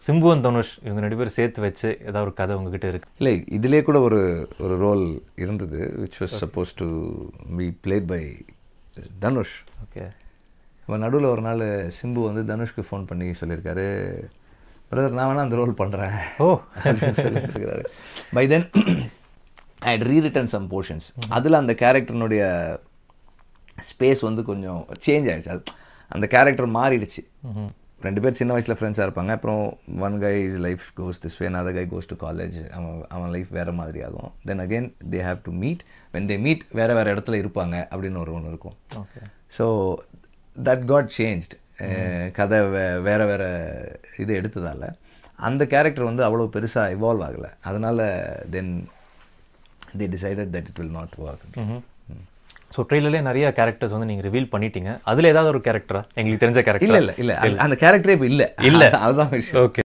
Simbu and Dhanush இவங்க ரெண்டு பேரும் சேர்த்து வச்சு ஏதாவது ஒரு கதை உங்ககிட்ட இருக்கு இல்லை இதிலே கூட ஒரு ஒரு ரோல் இருந்தது which was supposed to be played by Dhanush okay இப்போ நடுவில் ஒரு நாள் சிம்பு வந்து தனுஷ்க்கு ஃபோன் பண்ணி சொல்லியிருக்காரு பிரதர் நான் வேணா அந்த ரோல் பண்ணுறேன் ஓ அப்படின்னு சொல்லியிருக்கிறாரு by then I rewritten some portions அதில் அந்த கேரக்டர்னுடைய ஸ்பேஸ் வந்து கொஞ்சம் சேஞ்ச் ஆயிடுச்சு அது அந்த கேரக்டர் மாறிடுச்சு ரெண்டு பேர் சின்ன வயசில் ஃப்ரெண்ட்ஸாக இருப்பாங்க அப்புறம் one guy is life goes this way other guy goes to college அவன் அவன் லைஃப் வேறு மாதிரி ஆகும் then again they have to meet when they meet வேறு வேறு இடத்துல இருப்பாங்க அப்படின்னு ஒரு ஒன்று இருக்கும் okay so that got changed கதை வே வேறு வேறு இது எடுத்ததால் அந்த கேரக்டர் வந்து அவ்வளோ பெருசாக இவால்வ் ஆகலை அதனால் then the decided that it will not work so ட்ரெயிலர்லேயே நிறைய கேரக்டர்ஸ் வந்து நீங்கள் ரிவீல் பண்ணிட்டீங்க அதில் ஏதாவது ஒரு கேரக்டரா எங்களுக்கு தெரிஞ்ச கேரக்டர் இல்லை இல்லை இல்லை அந்த கேரக்டரே இப்போ இல்லை இல்ல. அதுதான் விஷயம் ஓகே